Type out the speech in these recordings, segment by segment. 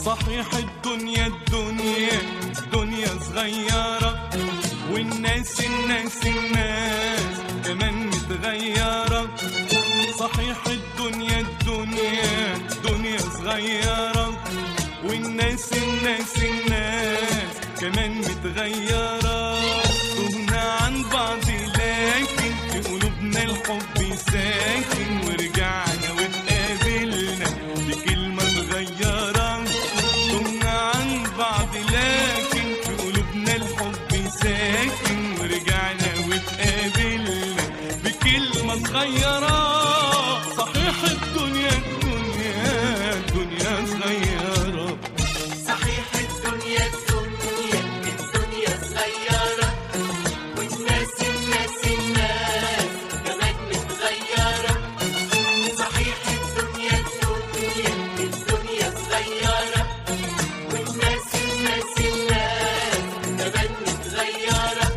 صحيح الدنيا الدنيا دنيا صغيرة والناس الناس الناس كمان متغيرة صحيح الدنيا الدنيا دنيا صغيرة والناس الناس الناس كمان متغيرة تهنا عن بعض لكن في قلوبنا الحب ساكن ورجعنا واتقابلنا بكلمة صغيرة تهنا عن بعض لكن في قلوبنا الحب ساكن ورجعنا واتقابلنا بكلمة صغيرة صحيح الدنيا الدنيا الدنيا صغيرة صحيح الدنيا الدنيا الدنيا صغيرة والناس الناس الناس كمان متغيرة صحيح الدنيا الدنيا الدنيا صغيرة والناس الناس الناس كمان متغيرة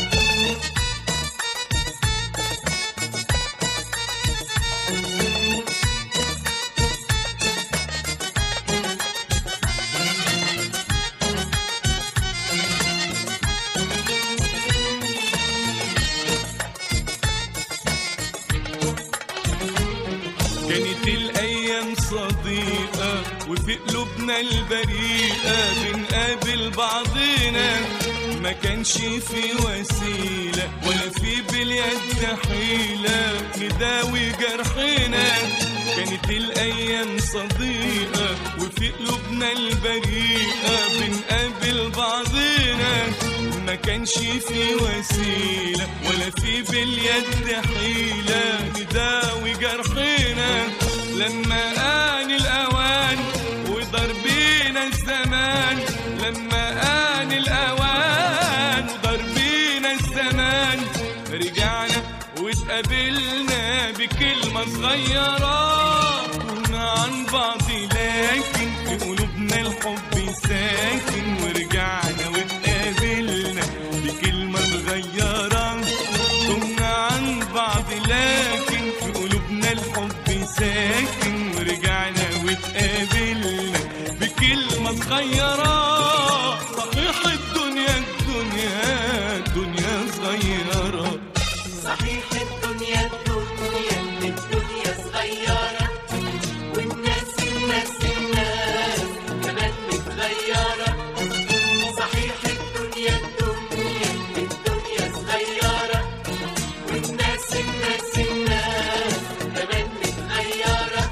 كانت الأيام صديقة وفي قلوبنا البريئة بنقابل بعضنا ما كانش في وسيلة ولا في باليد حيلة نداوي جرحنا كانت الأيام صديقة وفي قلوبنا البريئة بنقابل بعضنا ما كانش في وسيلة ولا في باليد حيلة نداوي جرحنا لما آن الأوان ودار بينا الزمان لما آن الأوان ودار بينا الزمان رجعنا واتقابلنا بكلمة صغيرة كنا عن بعض لكن في قلوبنا الحب ساكن ورجعنا واتقابلنا بكلمة صغيرة كنا عن بعض لكن في قلوبنا الحب ساكن ورجعنا واتقابلنا بكلمة صغيرة صحيح الدنيا الدنيا الدنيا صغيرة صحيح الدنيا الدنيا الدنيا صغيرة والناس الناس الناس كمان متغيرة صحيح الدنيا الدنيا الدنيا صغيرة والناس الناس الناس كمان متغيرة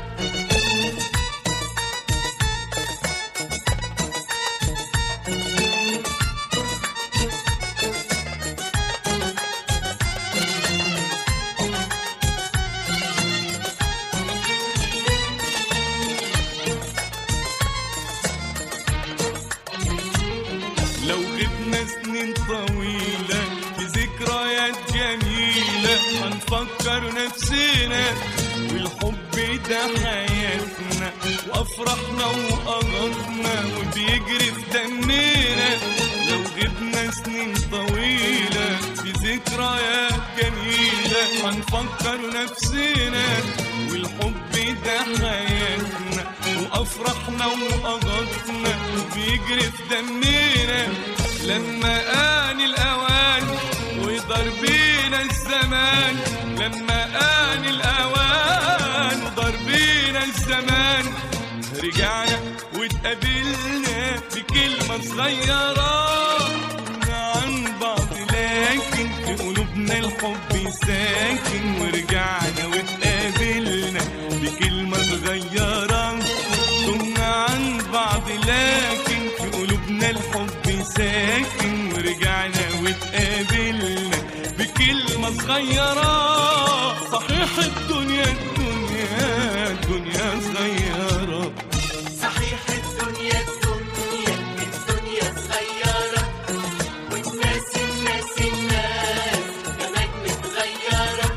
لو غبنا سنين طويلة في ذكريات جميلة هنفكر نفسنا والحب ده حياتنا وأفرحنا وأغضنا وبيجري في دمنا لو غبنا سنين طويلة في ذكريات جميلة هنفكر نفسنا والحب ده حياتنا وأفرحنا وأغضنا وبيجري في دمنا لما آن الأوان ويدار بينا الزمان لما آن الأوان ودار بينا الزمان رجعنا واتقابلنا بكلمة صغيرة كنا عن بعض لكن في قلوبنا الحب ساكن ورجعنا واتقابلنا بكلمة صغيرة كنا عن بعض لكن في قلوبنا الحب ساكن ورجعنا واتقابلنا بكلمة صغيرة صحيح الدنيا الدنيا الدنيا صغيرة صحيح الدنيا الدنيا الدنيا صغيرة والناس الناس الناس كمان متغيرة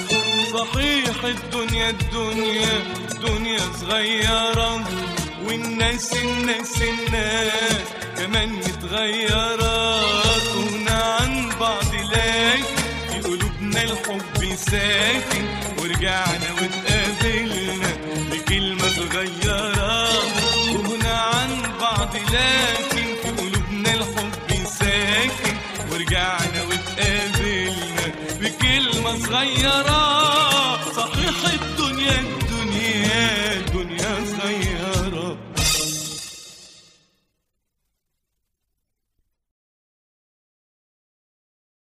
صحيح الدنيا الدنيا دنيا صغيرة والناس الناس الناس كمان متغيرة تهنا عن بعض لكن في قلوبنا الحب ساكن ورجعنا واتقابلنا بكلمة صغيرة تهنا عن لكن في قلوبنا الحب ساكن ورجعنا واتقابلنا بكلمة صغيرة